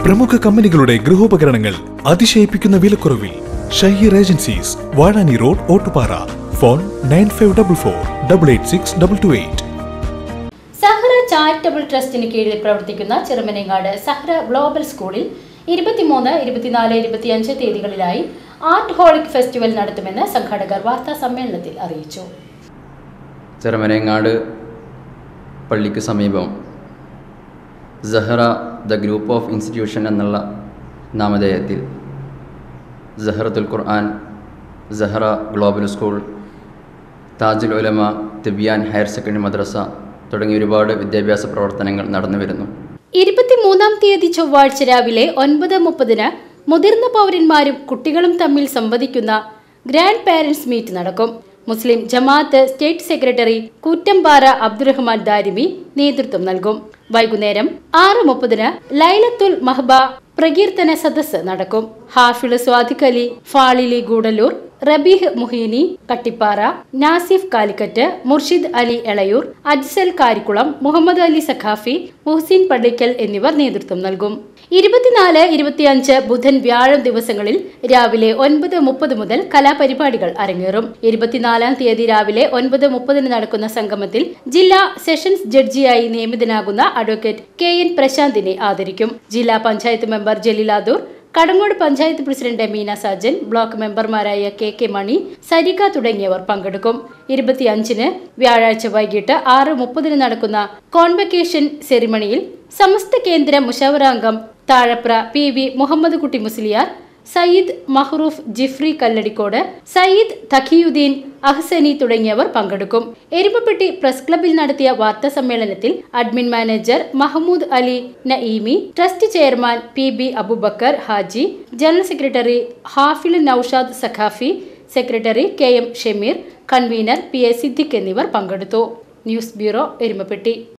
പ്രമുഖ കമ്പനികളുടെ ഗൃഹോപകരണങ്ങൾ അതിശയിപ്പിക്കുന്ന വിലക്കുറവിൽ Shaheer agencies Vazhani road Ottupara phone nine five double four double eight six double two eight Sahra charitable ട്രസ്റ്റിന് കീഴിൽ പ്രവർത്തിക്കുന്ന ചെറുമനേങ്ങാട് സഹ്റ ഗ്ലോബൽ സ്കൂളിൽ ഇരുപത്തിമൂന്ന് ഇരുപത്തിനാല് ഇരുപത്തിയഞ്ച് തീയതികളിലായി ആർട്ട് ഹോളിക് ഫെസ്റ്റിവൽ നടത്തുമെന്ന് സംഘാടകർ വാർത്താ സമ്മേളനത്തിൽ അറിയിച്ചു ചെറുമനേങ്ങാട് പള്ളിക്ക് സമീപം Sahra the group of institution എന്നുള്ള നാമധേയത്തിൽ Saharathul Quran Sahra global school Tajul Ulama Tibyan higher secondary മദ്രസ തുടങ്ങിയ ഒരുപാട് വിദ്യാഭ്യാസ പ്രവർത്തനങ്ങൾ നടന്നു വരുന്നു ഇരുപത്തിമൂന്നാം തീയതി ചൊവ്വാഴ്ച രാവിലെ ഒൻപത് മുപ്പതിന് മുതിർന്ന പൗരന്മാരും കുട്ടികളും തമ്മിൽ സംവദിക്കുന്ന ഗ്രാൻഡ് പാരന്റ്സ് മീറ്റ് നടക്കും മുസ്ലിം ജമാഅത്ത് സ്റ്റേറ്റ് സെക്രട്ടറി കൂറ്റമ്പാറ അബ്ദുറഹ്മാൻ ദാരിമി നേതൃത്വം നൽകും വൈകുന്നേരം ആറ് മുപ്പതിന് ലൈലത്തുൽ മഹബ പ്രകീർത്തന സദസ്സ് നടക്കും ഹാഫിള് സ്വാദിഖ് അലി ഫാളിലി ഗൂഡല്ലൂർ റബീഹ് മുഹീനി കട്ടിപ്പാറ നാസിഫ് കാലിക്കറ്റ് മുർഷിദ് അലി എളയൂർ അജ്സൽ കാരിക്കുളം മുഹമ്മദ് അലി സഖാഫി മുഹ്സിൻ പള്ളിക്കൽ എന്നിവർ നേതൃത്വം നൽകും ഇരുപത്തിനാല് ഇരുപത്തിയഞ്ച് ബുധൻ വ്യാഴം ദിവസങ്ങളിൽ രാവിലെ ഒൻപത് മുപ്പത് മുതൽ കലാപരിപാടികൾ അരങ്ങേറും ഇരുപത്തിനാലാം തീയതി രാവിലെ ഒൻപത് മുപ്പതിന് നടക്കുന്ന സംഗമത്തിൽ ജില്ലാ സെഷൻസ് ജഡ്ജിയായി നിയമിതനാകുന്ന അഡ്വക്കേറ്റ് കെ എൻ പ്രശാന്തിനെ ആദരിക്കും ജില്ലാ പഞ്ചായത്ത് മെമ്പർ ജലീലാദൂർ കടങ്ങോട് പഞ്ചായത്ത് പ്രസിഡന്റ് മീന സാജൻ ബ്ലോക്ക് മെമ്പർമാരായ കെ കെ മണി സരിക തുടങ്ങിയവർ പങ്കെടുക്കും ഇരുപത്തിയഞ്ചിന് വ്യാഴാഴ്ച വൈകിട്ട് ആറ് മുപ്പതിന് നടക്കുന്ന കോൺവെക്കേഷൻ സെറിമണിയിൽ സമസ്ത കേന്ദ്ര മുഷാവറാംഗം താഴപ്ര പി വി മുഹമ്മദ് കുട്ടി മുസ്ലിയാർ സയ്യിദ് മഹ്റൂഫ് ജിഫ്രി കല്ലടിക്കോട് സയ്യിദ് തഖിയുദ്ദീൻ അഹ്സനി തുടങ്ങിയവർ പങ്കെടുക്കും എരുമപ്പെട്ടി പ്രസ് ക്ലബിൽ നടത്തിയ വാർത്താ സമ്മേളനത്തിൽ admin manager Mahmood Ali Naeemi trust chairman P B Abubakar Haji general secretary Hafil Naushad Saqafi secretary K M Shameer convener P A Siddique എന്നിവർ പങ്കെടുത്തു ന്യൂസ് ബ്യൂറോ എരുമപ്പെട്ടി